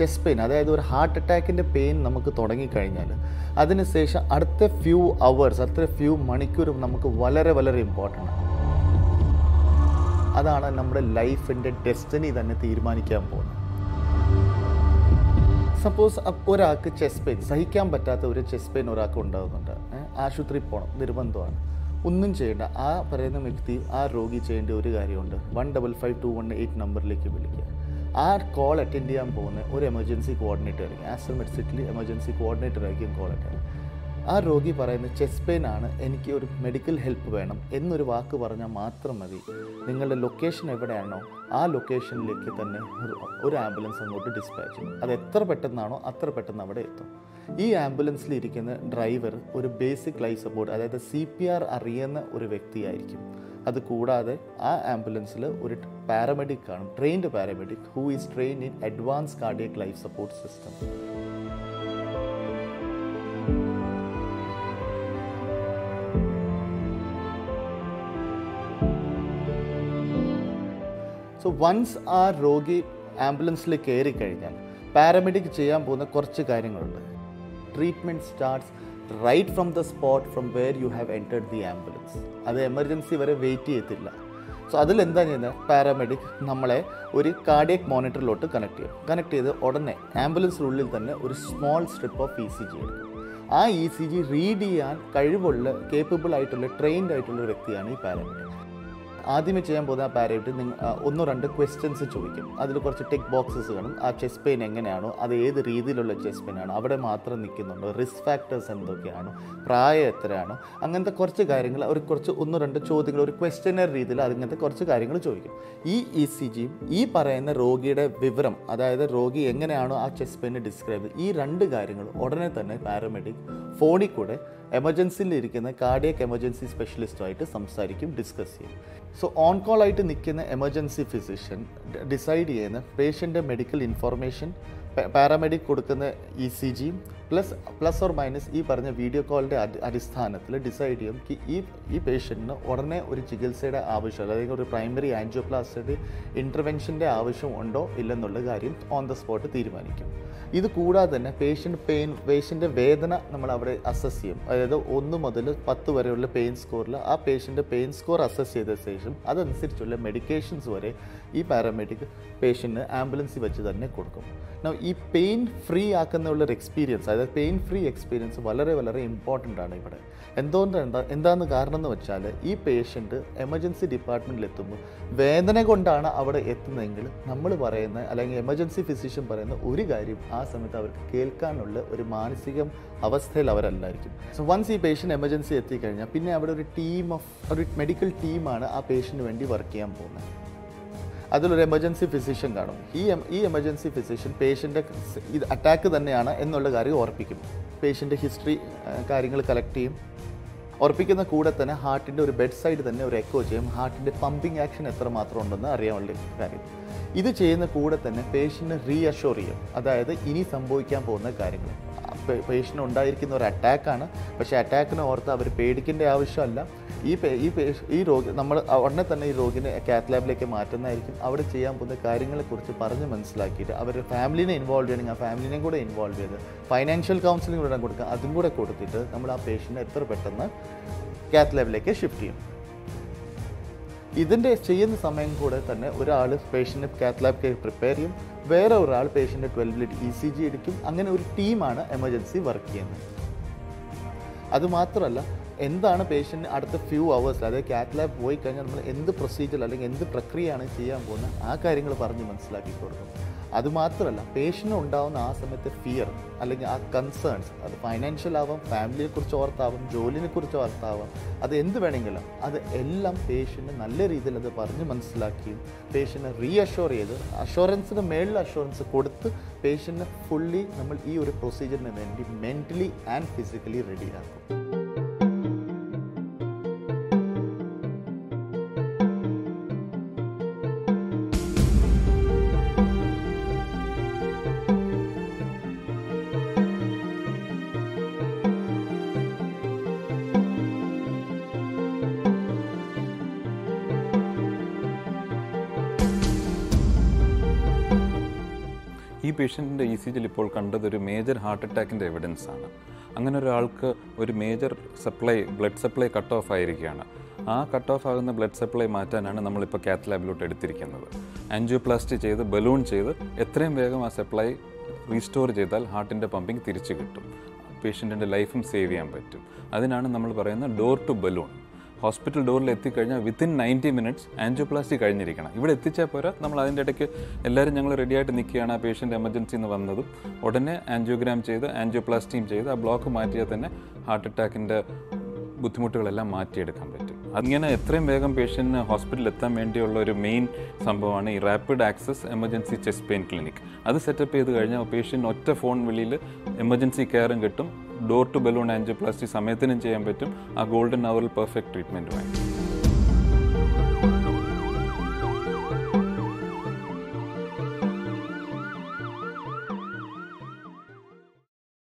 chest pain അതായത് ഒരു heart അറ്റാക്കിൻ്റെ pain നമുക്ക് തുടങ്ങിക്കഴിഞ്ഞാൽ അതിനുശേഷം അടുത്ത ഫ്യൂ അവേഴ്സ് അടുത്ത ഫ്യൂ മണിക്കൂർ നമുക്ക് വളരെ വളരെ ഇമ്പോർട്ടൻ്റ് ആണ് അതാണ് നമ്മുടെ ലൈഫിൻ്റെ ഡെസ്റ്റിനി തന്നെ തീരുമാനിക്കാൻ പോകുന്നത് സപ്പോസ് ഒരാൾക്ക് ചെസ്റ്റ് പെയിൻ സഹിക്കാൻ പറ്റാത്ത ഒരു ചെസ്റ്റ് പെയിൻ ഒരാൾക്ക് ഉണ്ടാകുന്നുണ്ട് ഏ, ആശുപത്രിയിൽ പോകണം നിർബന്ധമാണ് ഒന്നും ചെയ്യേണ്ട ആ പറയുന്ന വ്യക്തി ആ രോഗി ചെയ്യേണ്ട ഒരു കാര്യമുണ്ട് one double five two one eight നമ്പറിലേക്ക് വിളിക്കുക ആ കോൾ അറ്റൻഡ് ചെയ്യാൻ പോകുന്ന ഒരു എമർജൻസി കോർഡിനേറ്റർ ആയിരിക്കും ആസ്റ്റർ മെഡിസിറ്റിൽ എമർജൻസി കോർഡിനേറ്റർ ആയിരിക്കും കോൾ അറ്റൻഡ് ആ രോഗി പറയുന്ന ചെസ്റ്റ് പെയിൻ ആണ് എനിക്ക് ഒരു മെഡിക്കൽ ഹെൽപ്പ് വേണം എന്നൊരു വാക്ക് പറഞ്ഞാൽ മാത്രം മതി നിങ്ങളുടെ ലൊക്കേഷൻ എവിടെയാണോ ആ ലൊക്കേഷനിലേക്ക് തന്നെ ഒരു- ഒരു ആംബുലൻസ് അങ്ങോട്ട് ഡിസ്പാച്ച് ചെയ്യും അത് എത്ര പെട്ടെന്നാണോ അത്ര പെട്ടെന്ന് അവിടെ എത്തും ഈ ആംബുലൻസിൽ ഇരിക്കുന്ന ഡ്രൈവർ ഒരു ബേസിക് ലൈഫ് സപ്പോർട്ട് അതായത് സി പി ആർ അറിയുന്ന ഒരു വ്യക്തിയായിരിക്കും അത് കൂടാതെ ആ ആംബുലൻസിൽ ഒരു പാരാമെഡിക് കാണും trained paramedic who is train in advance cardiac life support system so once ആ രോഗി ആംബുലൻസിൽ കയറി കഴിഞ്ഞാൽ പാരാമെഡിക് ചെയ്യാൻ പോകുന്ന കുറച്ച് കാര്യങ്ങളുണ്ട് treatment starts right from the spot from where you have entered the ambulance അത് എമർജൻസി വരെ വെയിറ്റ് ചെയ്യത്തില്ല സോ അതിലെന്താ ചെയ്യുന്നത് പാരാമെഡിക് നമ്മളെ ഒരു കാർഡിയക് മോണിറ്ററിലോട്ട് കണക്ട് ചെയ്യും കണക്ട് ചെയ്ത് ഉടനെ ആംബുലൻസിനുള്ളിൽ തന്നെ ഒരു small strip of E C G എടുക്കും ആ ഇ സി ജി റീഡ് ചെയ്യാൻ കഴിവുള്ള കേപ്പബിൾ ആയിട്ടുള്ള ട്രെയിൻഡ് ആയിട്ടുള്ള ഒരു വ്യക്തിയാണ് ഈ പാരാമെഡിക് ആദ്യമേ ചെയ്യാൻ പോകുന്ന ആ പാരയായിട്ട് നിങ്ങൾ ഒന്നോ രണ്ട് ക്വസ്റ്റ്യൻസ് ചോദിക്കും അതിൽ കുറച്ച് ടിക്ക് ബോക്സസ് കാണും ആ ചെസ്റ്റ് പെയിൻ എങ്ങനെയാണോ അത് ഏത് രീതിയിലുള്ള ചെസ്റ്റ് പെയിൻ ആണോ അവിടെ മാത്രം നിൽക്കുന്നുണ്ടോ റിസ്ക് ഫാക്ടേഴ്സ് എന്തൊക്കെയാണോ പ്രായം എത്രയാണോ അങ്ങനത്തെ കുറച്ച് കാര്യങ്ങൾ അവർ കുറച്ച് ഒന്നോ രണ്ട് ചോദ്യങ്ങൾ ഒരു ക്വസ്റ്റ്യനർ രീതിയിൽ അതിങ്ങനത്തെ കുറച്ച് കാര്യങ്ങൾ ചോദിക്കും ഈ ഇ സി ജിയും ഈ പറയുന്ന രോഗിയുടെ വിവരം അതായത് രോഗി എങ്ങനെയാണോ ആ ചെസ്റ്റ് പെയിനെ ഡിസ്ക്രൈബ് ഈ രണ്ട് കാര്യങ്ങളും ഉടനെ തന്നെ പാരാമെഡിക് ഫോണിൽ കൂടെ എമർജൻസിയിൽ ഇരിക്കുന്ന കാർഡിയക് എമർജൻസി സ്പെഷ്യലിസ്റ്റുമായിട്ട് സംസാരിക്കും ഡിസ്കസ് ചെയ്യും സോ ഓൺ കോൾ ആയിട്ട് നിൽക്കുന്ന എമർജൻസി ഫിസിഷ്യൻ ഡിസൈഡ് ചെയ്യുന്ന പേഷ്യൻ്റെ മെഡിക്കൽ ഇൻഫോർമേഷൻ പാരാമെഡിക് കൊടുക്കുന്ന ഇ സി ജിയും പ്ലസ് പ്ലസ് ഓർ മൈനസ് ഈ പറഞ്ഞ വീഡിയോ കോളിൻ്റെ അടിസ്ഥാനത്തിൽ ഡിസൈഡ് ചെയ്യും കി ഈ ഈ പേഷ്യൻറ്റിന് ഉടനെ ഒരു ചികിത്സയുടെ ആവശ്യം അല്ലെങ്കിൽ ഒരു പ്രൈമറി ആൻജിയോപ്ലാസ്റ്റി ഇൻ്റർവെൻഷൻ്റെ ആവശ്യം ഉണ്ടോ ഇല്ലെന്നുള്ള കാര്യം ഓൺ ദ സ്പോട്ട് തീരുമാനിക്കും ഇത് കൂടാതെ തന്നെ പേഷ്യൻ്റ് പെയിൻ പേഷ്യൻ്റെ വേദന നമ്മൾ അവിടെ അസസ് ചെയ്യും അതായത് ഒന്ന് മുതൽ പത്ത് വരെയുള്ള പെയിൻ സ്കോറിൽ ആ പേഷ്യൻ്റെ പെയിൻ സ്കോർ അസസ് ചെയ്ത ശേഷം അതനുസരിച്ചുള്ള മെഡിക്കേഷൻസ് വരെ ഈ പാരാമെഡിക് പേഷ്യൻറ്റിന് ആംബുലൻസിൽ വെച്ച് തന്നെ കൊടുക്കും Now, ഈ പെയിൻ ഫ്രീ ആക്കുന്ന ഒരു എക്സ്പീരിയൻസ് അതായത് പെയിൻ ഫ്രീ എക്സ്പീരിയൻസ് വളരെ വളരെ ഇമ്പോർട്ടൻ്റ് ആണ് ഇവിടെ എന്തുകൊണ്ട് എന്താ എന്താന്ന് കാരണം എന്ന് വെച്ചാൽ ഈ പേഷ്യൻ്റ് എമർജൻസി ഡിപ്പാർട്ട്മെൻറ്റിൽ എത്തുമ്പോൾ വേദന കൊണ്ടാണ് അവിടെ എത്തുന്നതെങ്കിൽ നമ്മൾ പറയുന്ന അല്ലെങ്കിൽ എമർജൻസി ഫിസിഷ്യൻ പറയുന്ന ഒരു കാര്യം ആ സമയത്ത് അവർക്ക് കേൾക്കാനുള്ള ഒരു മാനസിക അവസ്ഥയിൽ അവരല്ലായിരിക്കും സോ വൺസ് ഈ പേഷ്യൻ്റ് എമർജൻസി എത്തിക്കഴിഞ്ഞാൽ പിന്നെ അവിടെ ഒരു ടീം ഓഫ് ഒരു മെഡിക്കൽ ടീമാണ് ആ പേഷ്യന് വേണ്ടി വർക്ക് ചെയ്യാൻ പോകുന്നത് അതിലൊരു എമർജൻസി ഫിസിഷ്യൻ കാണും ഈ എം- ഈ എമർജൻസി ഫിസിഷ്യൻ പേഷ്യൻ്റെ ഇത് അറ്റാക്ക് തന്നെയാണ് എന്നുള്ള കാര്യം ഓർപ്പിക്കും പേഷ്യൻ്റെ ഹിസ്റ്ററി കാര്യങ്ങൾ കളക്ട് ചെയ്യും ഉറപ്പിക്കുന്ന കൂടെ തന്നെ ഹാർട്ടിൻ്റെ ഒരു ബെഡ് സൈഡ് തന്നെ ഒരു എക്കോ ചെയ്യും ഹാർട്ടിൻ്റെ പമ്പിങ് ആക്ഷൻ എത്രമാത്രം ഉണ്ടെന്ന് അറിയാനുള്ള കാര്യം ഇത് ചെയ്യുന്ന കൂടെ തന്നെ പേഷ്യൻറ്റിനെ റീഅഷ്യൂർ ചെയ്യും അതായത് ഇനി സംഭവിക്കാൻ പോകുന്ന കാര്യങ്ങൾ പേഷ്യൻ്റ് ഉണ്ടായിരിക്കുന്ന ഒരു അറ്റാക്കാണ് പക്ഷേ അറ്റാക്കിനെ ഓർത്ത് അവർ പേടിക്കേണ്ട ആവശ്യമല്ല ഈ പേ- ഈ പേഷ് ഈ രോഗി നമ്മൾ ഉടനെ തന്നെ ഈ രോഗിനെ കാത്ത് ലാബിലേക്ക് മാറ്റുന്നതായിരിക്കും അവിടെ ചെയ്യാൻ പോകുന്ന കാര്യങ്ങളെക്കുറിച്ച് പറഞ്ഞ് മനസ്സിലാക്കിയിട്ട് അവർ ഫാമിലിനെ ഇൻവോൾവ് ചെയ്യണമെങ്കിൽ ആ ഫാമിലിനെയും കൂടെ ഇൻവോൾവ് ചെയ്ത് ഫൈനാൻഷ്യൽ കൗൺസിലിംഗ് കൂടെ കൊടുക്കുക അതും കൂടെ കൊടുത്തിട്ട് നമ്മൾ ആ പേഷ്യൻറ്റിനെ എത്ര പെട്ടെന്ന് കാത്ത് ലാബിലേക്ക് ഷിഫ്റ്റ് ചെയ്യും ഇതിൻ്റെ ചെയ്യുന്ന സമയം കൂടെ തന്നെ ഒരാൾ പേഷ്യൻ്റ് കാത്ത് ലാബ് പ്രിപ്പയർ ചെയ്യും വേറെ ഒരാൾ പേഷ്യൻ്റെ twelve lead E C G എടുക്കും അങ്ങനെ ഒരു ടീമാണ് എമർജൻസി വർക്ക് ചെയ്യുന്നത് അതുമാത്രമല്ല എന്താണ് പേഷ്യൻ്റ് അടുത്ത ഫ്യൂ അവേഴ്സിൽ അതായത് കാത്ത് ലാബ് പോയി കഴിഞ്ഞാൽ നമ്മൾ എന്ത് പ്രൊസീജിയർ അല്ലെങ്കിൽ എന്ത് പ്രക്രിയയാണ് ചെയ്യാൻ പോകുന്നത് ആ കാര്യങ്ങൾ പറഞ്ഞ് മനസ്സിലാക്കി കൊടുക്കും അതുമാത്രമല്ല പേഷ്യന് ഉണ്ടാവുന്ന ആ സമയത്ത് ഫിയർ അല്ലെങ്കിൽ ആ കൺസേൺസ് അത് ഫൈനാൻഷ്യൽ ആവാം ഫാമിലിയെ കുറിച്ച് ഓർത്താവാം ജോലിനെ കുറിച്ച് ഓർത്താവാം അത് എന്ത് വേണമെങ്കിലും അത് എല്ലാം പേഷ്യൻ്റ് നല്ല രീതിയിൽ അത് പറഞ്ഞ് മനസ്സിലാക്കിയും പേഷ്യനെ റീഅഷ്യൂർ ചെയ്ത് അഷുറൻസിന് മേളിൽ അഷുറൻസ് കൊടുത്ത് പേഷ്യനെ ഫുള്ളി നമ്മൾ ഈ ഒരു പ്രൊസീജിയറിന് വേണ്ടി മെൻ്റലി ആൻഡ് ഫിസിക്കലി റെഡിയാക്കും ഈ പേഷ്യൻറ്റിൻ്റെ ഇ സി ജിയിൽ ഇപ്പോൾ കണ്ടത് ഒരു മേജർ ഹാർട്ട് അറ്റാക്കിൻ്റെ എവിഡൻസ് ആണ് അങ്ങനെ ഒരാൾക്ക് ഒരു major supply blood supply cut off ആയിരിക്കുകയാണ് ആ കട്ട് ഓഫ് ആകുന്ന ബ്ലഡ് സപ്ലൈ മാറ്റാനാണ് നമ്മളിപ്പോൾ കാത്ത് ലാബിലോട്ട് എടുത്തിരിക്കുന്നത് ആൻജിയോപ്ലാസ്റ്റി ചെയ്ത് ബലൂൺ ചെയ്ത് എത്രയും വേഗം ആ സപ്ലൈ റീസ്റ്റോർ ചെയ്താൽ ഹാർട്ടിൻ്റെ പമ്പിങ് തിരിച്ചു കിട്ടും പേഷ്യൻറ്റിൻ്റെ ലൈഫും സേവ് ചെയ്യാൻ പറ്റും അതിനാണ് നമ്മൾ പറയുന്ന ഡോർ ടു ബലൂൺ ഹോസ്പിറ്റൽ ഡോറിൽ എത്തിക്കഴിഞ്ഞാൽ വിത്തിൻ നയൻറ്റി മിനിറ്റ്സ് ആൻജിയോപ്ലാസ്റ്റി കഴിഞ്ഞിരിക്കണം ഇവിടെ എത്തിച്ചാൽ പോരാ നമ്മൾ അതിൻ്റെ ഇടയ്ക്ക് എല്ലാവരും ഞങ്ങൾ റെഡിയായിട്ട് നിൽക്കുകയാണ് ആ പേഷ്യൻ്റ് എമർജൻസി എന്ന് വന്നതും ഉടനെ ആൻജിയോഗ്രാം ചെയ്ത് ആൻജിയോപ്ലാസ്റ്റിയും ചെയ്ത് ആ ബ്ലോക്ക് മാറ്റിയാൽ തന്നെ ഹാർട്ട് അറ്റാക്കിൻ്റെ ബുദ്ധിമുട്ടുകളെല്ലാം മാറ്റിയെടുക്കാൻ പറ്റും അങ്ങനെ എത്രയും വേഗം പേഷ്യൻറ്റിന് ഹോസ്പിറ്റലിൽ എത്താൻ വേണ്ടിയുള്ള ഒരു മെയിൻ സംഭവമാണ് ഈ rapid access emergency chest pain clinic അത് സെറ്റപ്പ് ചെയ്ത് കഴിഞ്ഞാൽ പേഷ്യൻ്റ് ഒറ്റ ഫോൺ വിളിയിൽ എമർജൻസി കെയറും കിട്ടും ഡോർ ടു ബലൂൺ ആൻജിയോപ്ലാസ്റ്റി സമയത്തിനും ചെയ്യാൻ പറ്റും ആ ഗോൾഡൻ അവറിൽ പെർഫെക്റ്റ് ട്രീറ്റ്മെൻറ്റുമായി